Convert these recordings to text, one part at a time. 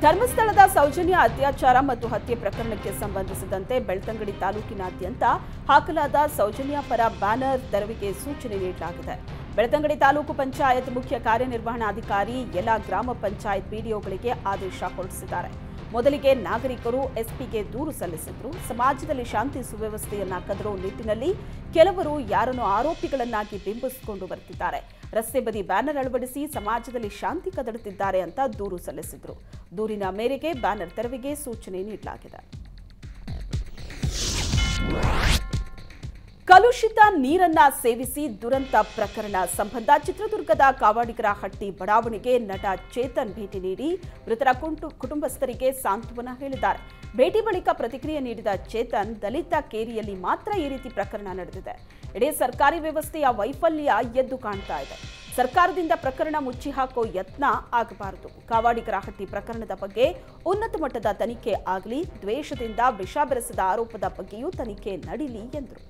ಧರ್ಮಸ್ಥಳದ ಸೌಜನ್ಯ ಅತ್ಯಾಚಾರ ಮತ್ತು ಹತ್ಯೆ ಪ್ರಕರಣಕ್ಕೆ ಸಂಬಂಧಿಸಿದಂತೆ ಬೆಳ್ತಂಗಡಿ ತಾಲೂಕಿನಾದ್ಯಂತ ಹಾಕಲಾದ ಸೌಜನ್ಯ ಪರ ಬ್ಯಾನರ್ ತೆರವಿಗೆ ಸೂಚನೆ ನೀಡಲಾಗಿದೆ ಬೆಳ್ತಂಗಡಿ ತಾಲೂಕು ಪಂಚಾಯತ್ ಮುಖ್ಯ ಕಾರ್ಯನಿರ್ವಹಣಾಧಿಕಾರಿ ಎಲ್ಲ ಗ್ರಾಮ ಪಂಚಾಯತ್ ಬಿಡಿಒಗಳಿಗೆ ಆದೇಶ ಹೊರಡಿಸಿದ್ದಾರೆ ಮೊದಲಿಗೆ ನಾಗರಿಕರು ಎಸ್ಪಿಗೆ ದೂರು ಸಲ್ಲಿಸಿದ್ರು ಸಮಾಜದಲ್ಲಿ ಶಾಂತಿ ಸುವ್ಯವಸ್ಥೆಯನ್ನ ಕದರೋ ನಿಟ್ಟಿನಲ್ಲಿ ಕೆಲವರು ಯಾರನ್ನು ಆರೋಪಿಗಳನ್ನಾಗಿ ಬಿಂಬಿಸಿಕೊಂಡು ಬರ್ತಿದ್ದಾರೆ ರಸ್ತೆ ಬದಿ ಬ್ಯಾನರ್ ಅಳವಡಿಸಿ ಸಮಾಜದಲ್ಲಿ ಶಾಂತಿ ಕದಡುತ್ತಿದ್ದಾರೆ ಅಂತ ದೂರು ಸಲ್ಲಿಸಿದ್ರು ದೂರಿನ ಮೇರೆಗೆ ಬ್ಯಾನರ್ ತೆರವಿಗೆ ಸೂಚನೆ ನೀಡಲಾಗಿದೆ ಕಲುಷಿತ ನೀರನ್ನ ಸೇವಿಸಿ ದುರಂತ ಪ್ರಕರಣ ಸಂಬಂಧ ಚಿತ್ರದುರ್ಗದ ಕಾವಾಡಿಗರ ಹಟ್ಟಿ ಬಡಾವಣೆಗೆ ನಟ ಚೇತನ್ ಭೇಟಿ ನೀಡಿ ಮೃತರ ಕುಂಟು ಕುಟುಂಬಸ್ಥರಿಗೆ ಸಾಂತ್ವನ ಹೇಳಿದ್ದಾರೆ ಭೇಟಿ ಬಳಿಕ ಪ್ರತಿಕ್ರಿಯೆ ನೀಡಿದ ಚೇತನ್ ದಲಿತ ಕೇರಿಯಲ್ಲಿ ಮಾತ್ರ ಈ ರೀತಿ ಪ್ರಕರಣ ನಡೆದಿದೆ ಇಡೀ ಸರ್ಕಾರಿ ವ್ಯವಸ್ಥೆಯ ವೈಫಲ್ಯ ಎದ್ದು ಕಾಣ್ತಾ ಇದೆ ಸರ್ಕಾರದಿಂದ ಪ್ರಕರಣ ಮುಚ್ಚಿ ಹಾಕೋ ಯತ್ನ ಆಗಬಾರದು ಕಾವಾಡಿಗರ ಹಟ್ಟಿ ಪ್ರಕರಣದ ಬಗ್ಗೆ ಉನ್ನತ ಮಟ್ಟದ ತನಿಖೆ ಆಗಲಿ ದ್ವೇಷದಿಂದ ವಿಷ ಬೆರೆಸಿದ ಆರೋಪದ ಬಗ್ಗೆಯೂ ತನಿಖೆ ನಡೀಲಿ ಎಂದರು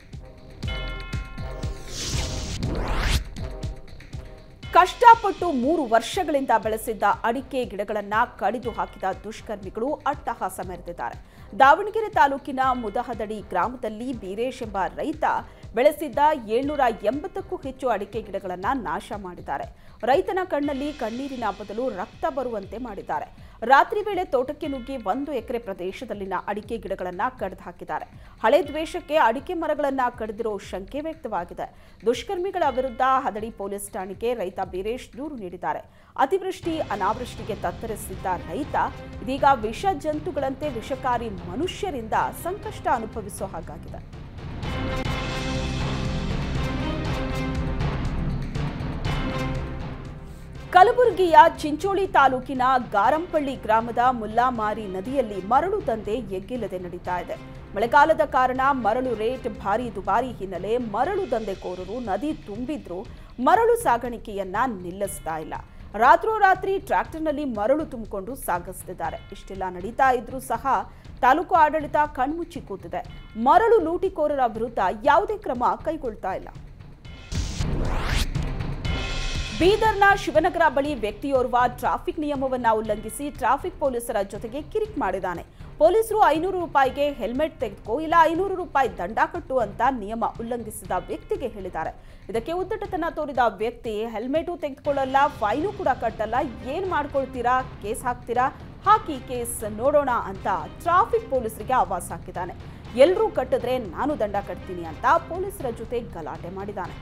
ಕಷ್ಟಪಟ್ಟು ಮೂರು ವರ್ಷಗಳಿಂದ ಬೆಳೆಸಿದ್ದ ಅಡಿಕೆ ಗಿಡಗಳನ್ನ ಕಡಿದು ಹಾಕಿದ ದುಷ್ಕರ್ಮಿಗಳು ಅಟ್ಟಹಾಸ ಮೆರೆದಿದ್ದಾರೆ ದಾವಣಗೆರೆ ತಾಲೂಕಿನ ಮುದಹದಡಿ ಗ್ರಾಮದಲ್ಲಿ ಬೀರೇಶ್ ಎಂಬ ರೈತ ಬೆಳೆಸಿದ್ದ ಏಳ್ನೂರ ಎಂಬತ್ತಕ್ಕೂ ಹೆಚ್ಚು ಅಡಿಕೆ ಗಿಡಗಳನ್ನ ನಾಶ ಮಾಡಿದ್ದಾರೆ ರೈತನ ಕಣ್ಣಲ್ಲಿ ಕಣ್ಣೀರಿನ ಬದಲು ರಕ್ತ ಬರುವಂತೆ ಮಾಡಿದ್ದಾರೆ ರಾತ್ರಿ ವೇಳೆ ತೋಟಕ್ಕೆ ನುಗ್ಗಿ ಒಂದು ಎಕರೆ ಪ್ರದೇಶದಲ್ಲಿನ ಅಡಿಕೆ ಗಿಡಗಳನ್ನ ಕಡಿದು ಹಾಕಿದ್ದಾರೆ ಹಳೆ ದ್ವೇಷಕ್ಕೆ ಅಡಿಕೆ ಮರಗಳನ್ನ ಕಡಿದಿರೋ ಶಂಕೆ ವ್ಯಕ್ತವಾಗಿದೆ ದುಷ್ಕರ್ಮಿಗಳ ವಿರುದ್ಧ ಹದಡಿ ಪೊಲೀಸ್ ಠಾಣೆಗೆ ರೈತ ಬೀರೇಶ್ ದೂರು ನೀಡಿದ್ದಾರೆ ಅತಿವೃಷ್ಟಿ ಅನಾವೃಷ್ಟಿಗೆ ತತ್ತರಿಸಿದ್ದ ರೈತ ಇದೀಗ ವಿಷ ಜಂತುಗಳಂತೆ ವಿಷಕಾರಿ ಮನುಷ್ಯರಿಂದ ಸಂಕಷ್ಟ ಅನುಭವಿಸೋ ಹಾಗಾಗಿದೆ ಕಲಬುರಗಿಯ ಚಿಂಚೋಳಿ ತಾಲೂಕಿನ ಗಾರಂಪಳ್ಳಿ ಗ್ರಾಮದ ಮುಲ್ಲಾಮಾರಿ ನದಿಯಲ್ಲಿ ಮರಳು ದಂಧೆ ಎಗ್ಗಿಲ್ಲದೆ ನಡೀತಾ ಇದೆ ಮಳೆಗಾಲದ ಕಾರಣ ಮರಳು ರೇಟ್ ಭಾರಿ ದುಬಾರಿ ಹಿನ್ನೆಲೆ ಮರಳು ದಂಧೆಕೋರರು ನದಿ ತುಂಬಿದ್ರೂ ಮರಳು ಸಾಗಾಣಿಕೆಯನ್ನ ನಿಲ್ಲಿಸ್ತಾ ಇಲ್ಲ ರಾತ್ರೋರಾತ್ರಿ ಟ್ರ್ಯಾಕ್ಟರ್ನಲ್ಲಿ ಮರಳು ತುಂಬಿಕೊಂಡು ಸಾಗಿಸ್ತಿದ್ದಾರೆ ಇಷ್ಟೆಲ್ಲ ನಡೀತಾ ಇದ್ರೂ ಸಹ ತಾಲೂಕು ಆಡಳಿತ ಕಣ್ಮುಚ್ಚಿ ಕೂತಿದೆ ಮರಳು ಲೂಟಿಕೋರರ ವಿರುದ್ಧ ಯಾವುದೇ ಕ್ರಮ ಕೈಗೊಳ್ತಾ ಇಲ್ಲ ಬೀದರ್ನ ಶಿವನಗರ ಬಳಿ ವ್ಯಕ್ತಿಯೋರ್ವ ಟ್ರಾಫಿಕ್ ನಿಯಮವನ್ನ ಉಲ್ಲಂಘಿಸಿ ಟ್ರಾಫಿಕ್ ಪೊಲೀಸರ ಜೊತೆಗೆ ಕಿರಿಕ್ ಮಾಡಿದ್ದಾನೆ ಪೊಲೀಸರು ಐನೂರು ರೂಪಾಯಿಗೆ ಹೆಲ್ಮೆಟ್ ತೆಗೆದುಕೋ ಇಲ್ಲ ಐನೂರು ರೂಪಾಯಿ ದಂಡ ಕಟ್ಟು ಅಂತ ನಿಯಮ ಉಲ್ಲಂಘಿಸಿದ ವ್ಯಕ್ತಿಗೆ ಹೇಳಿದ್ದಾರೆ ಇದಕ್ಕೆ ಉದ್ದಟತನ ತೋರಿದ ವ್ಯಕ್ತಿ ಹೆಲ್ಮೆಟು ತೆಗೆದುಕೊಳ್ಳಲ್ಲ ಫೈನು ಕೂಡ ಕಟ್ಟಲ್ಲ ಏನ್ ಮಾಡ್ಕೊಳ್ತೀರಾ ಕೇಸ್ ಹಾಕ್ತೀರಾ ಹಾಕಿ ಕೇಸ್ ನೋಡೋಣ ಅಂತ ಟ್ರಾಫಿಕ್ ಪೊಲೀಸರಿಗೆ ಆವಾಸ್ ಹಾಕಿದ್ದಾನೆ ಎಲ್ಲರೂ ಕಟ್ಟಿದ್ರೆ ನಾನು ದಂಡ ಕಟ್ತೀನಿ ಅಂತ ಪೊಲೀಸರ ಜೊತೆ ಗಲಾಟೆ ಮಾಡಿದ್ದಾನೆ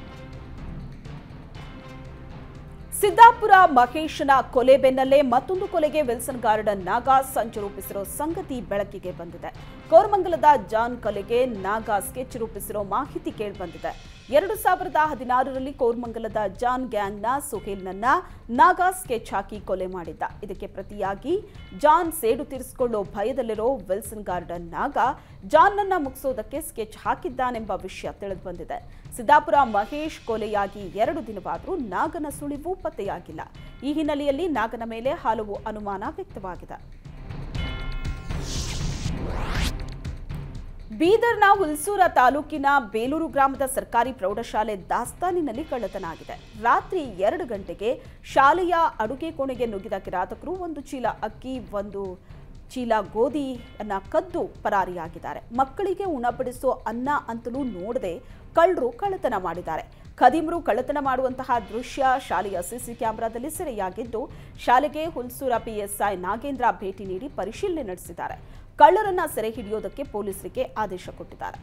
ಸಿದ್ದಾಪುರ ಮಹೇಶನ ಕೊಲೆ ಬೆನ್ನಲ್ಲೇ ಮತ್ತೊಂದು ಕೊಲೆಗೆ ವಿಲ್ಸನ್ ಗಾರ್ಡನ್ ನಾಗಾ ಸಂಚು ರೂಪಿಸಿರೋ ಸಂಗತಿ ಬೆಳಕಿಗೆ ಬಂದಿದೆ ಕೋರಮಂಗಲದ ಜಾನ್ ಕೊಲೆಗೆ ನಾಗಾ ಸ್ಕೆಚ್ ರೂಪಿಸಿರೋ ಮಾಹಿತಿ ಕೇಳಿಬಂದಿದೆ ಎರಡು ಸಾವಿರದ ಹದಿನಾರರಲ್ಲಿ ಕೋರ್ಮಂಗಲದ ಜಾನ್ ಗ್ಯಾಂಗ್ನ ಸುಹೇಲ್ನನ್ನ ನಾಗಾ ಸ್ಕೆಚ್ ಹಾಕಿ ಕೊಲೆ ಮಾಡಿದ್ದ ಇದಕ್ಕೆ ಪ್ರತಿಯಾಗಿ ಜಾನ್ ಸೇಡು ತೀರಿಸಿಕೊಳ್ಳೋ ಭಯದಲ್ಲಿರೋ ವಿಲ್ಸನ್ ಗಾರ್ಡನ್ ನಾಗ ಜಾನ್ನನ್ನ ಮುಗಿಸೋದಕ್ಕೆ ಸ್ಕೆಚ್ ಹಾಕಿದ್ದಾನೆಂಬ ವಿಷಯ ತಿಳಿದು ಬಂದಿದೆ ಸಿದ್ದಾಪುರ ಮಹೇಶ್ ಕೊಲೆಯಾಗಿ ಎರಡು ದಿನವಾದರೂ ನಾಗನ ಸುಳಿವು ಪತ್ತೆಯಾಗಿಲ್ಲ ಈ ಹಿನ್ನೆಲೆಯಲ್ಲಿ ನಾಗನ ಮೇಲೆ ಹಲವು ಅನುಮಾನ ವ್ಯಕ್ತವಾಗಿದೆ ಬೀದರ್ನ ಹುಲ್ಸೂರ ತಾಲೂಕಿನ ಬೇಲೂರು ಗ್ರಾಮದ ಸರ್ಕಾರಿ ಪ್ರೌಢಶಾಲೆ ದಾಸ್ತಾನಿನಲ್ಲಿ ಕಳ್ಳತನ ಆಗಿದೆ ರಾತ್ರಿ ಎರಡು ಗಂಟೆಗೆ ಶಾಲೆಯ ಅಡುಗೆ ಕೋಣೆಗೆ ನುಗ್ಗಿದ ಕಿರಾತಕರು ಒಂದು ಚೀಲ ಅಕ್ಕಿ ಒಂದು ಚೀಲ ಗೋಧಿಯನ್ನ ಕದ್ದು ಪರಾರಿಯಾಗಿದ್ದಾರೆ ಮಕ್ಕಳಿಗೆ ಉಣಬಡಿಸೋ ಅನ್ನ ಅಂತಲೂ ನೋಡದೆ ಕಳ್ಳರು ಕಳ್ಳತನ ಮಾಡಿದ್ದಾರೆ ಖದೀಮರು ಕಳ್ಳತನ ಮಾಡುವಂತಹ ದೃಶ್ಯ ಶಾಲೆಯ ಸಿಸಿ ಕ್ಯಾಮೆರಾದಲ್ಲಿ ಸೆರೆಯಾಗಿದ್ದು ಶಾಲೆಗೆ ಹುಲ್ಸೂರ ಪಿಎಸ್ಐ ನಾಗೇಂದ್ರ ಭೇಟಿ ನೀಡಿ ಪರಿಶೀಲನೆ ನಡೆಸಿದ್ದಾರೆ ಕಳ್ಳರನ್ನ ಸೆರೆ ಹಿಡಿಯೋದಕ್ಕೆ ಪೊಲೀಸರಿಗೆ ಆದೇಶ ಕೊಟ್ಟಿದ್ದಾರೆ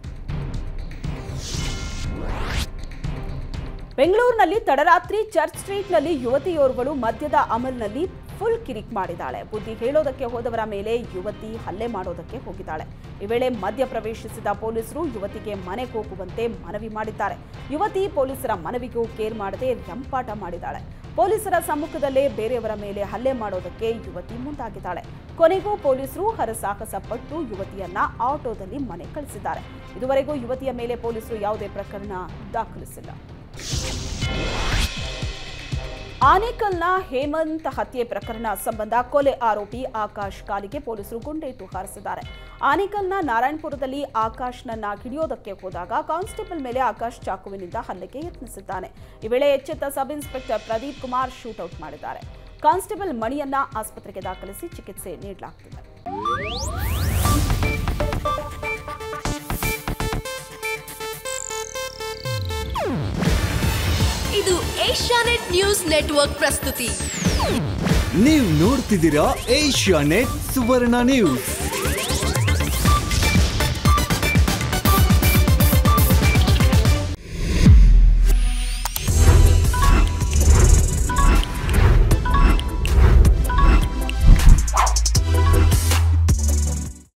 ಬೆಂಗಳೂರಿನಲ್ಲಿ ತಡರಾತ್ರಿ ಚರ್ಚ್ ಸ್ಟ್ರೀಟ್ನಲ್ಲಿ ಯುವತಿಯೋರ್ವಳು ಮದ್ಯದ ಅಮಲ್ನಲ್ಲಿ ಫುಲ್ ಕಿರಿಕ್ ಮಾಡಿದ್ದಾಳೆ ಬುದ್ಧಿ ಹೇಳೋದಕ್ಕೆ ಹೋದವರ ಮೇಲೆ ಯುವತಿ ಹಲ್ಲೆ ಮಾಡೋದಕ್ಕೆ ಹೋಗಿದ್ದಾಳೆ ಈ ವೇಳೆ ಮಧ್ಯ ಪ್ರವೇಶಿಸಿದ ಪೊಲೀಸರು ಯುವತಿಗೆ ಮನೆಗೆ ಹೋಗುವಂತೆ ಮನವಿ ಮಾಡಿದ್ದಾರೆ ಯುವತಿ ಪೊಲೀಸರ ಮನವಿಗೂ ಕೇರ್ ಮಾಡದೆ ರಂಪಾಟ ಮಾಡಿದ್ದಾಳೆ ಪೊಲೀಸರ ಸಮ್ಮುಖದಲ್ಲೇ ಬೇರೆಯವರ ಮೇಲೆ ಹಲ್ಲೆ ಮಾಡೋದಕ್ಕೆ ಯುವತಿ ಮುಂದಾಗಿದ್ದಾಳೆ ಕೊನೆಗೂ ಪೊಲೀಸರು ಹರಸಾಹಸ ಪಟ್ಟು ಯುವತಿಯನ್ನ ಆಟೋದಲ್ಲಿ ಮನೆ ಕಳಿಸಿದ್ದಾರೆ ಇದುವರೆಗೂ ಯುವತಿಯ ಮೇಲೆ ಪೊಲೀಸರು ಯಾವುದೇ ಪ್ರಕರಣ ದಾಖಲಿಸಿಲ್ಲ ಆನೇಕಲ್ನ ಹೇಮಂತ್ ಹತ್ಯೆ ಪ್ರಕರಣ ಸಂಬಂಧ ಕೊಲೆ ಆರೋಪಿ ಆಕಾಶ್ ಕಾಲಿಗೆ ಪೊಲೀಸರು ಗುಂಡೇಟು ಹಾರಿಸಿದ್ದಾರೆ ಆನೇಕಲ್ನ ನಾರಾಯಣಪುರದಲ್ಲಿ ಆಕಾಶ್ನನ್ನ ಹಿಡಿಯೋದಕ್ಕೆ ಹೋದಾಗ ಕಾನ್ಸ್ಟೇಬಲ್ ಮೇಲೆ ಆಕಾಶ್ ಚಾಕುವಿನಿಂದ ಹಲ್ಲೆಗೆ ಯತ್ನಿಸಿದ್ದಾನೆ ಈ ವೇಳೆ ಎಚ್ಚೆತ್ತ sub inspector Pradeep Kumar shootout ಮಾಡಿದ್ದಾರೆ ಕಾನ್ಸ್ಟೇಬಲ್ ಮಣಿಯನ್ನ ಆಸ್ಪತ್ರೆಗೆ ದಾಖಲಿಸಿ ಚಿಕಿತ್ಸೆ ನೀಡಲಾಗ್ತಿದೆ ಇದು ಏಷ್ಯಾನೆಟ್ ನ್ಯೂಸ್ ನೆಟ್ವರ್ಕ್ ಪ್ರಸ್ತುತಿ ನೀವು ನೋಡ್ತಿದ್ದೀರಾ ಏಷ್ಯಾ ನೆಟ್ ಸುವರ್ಣ ನ್ಯೂಸ್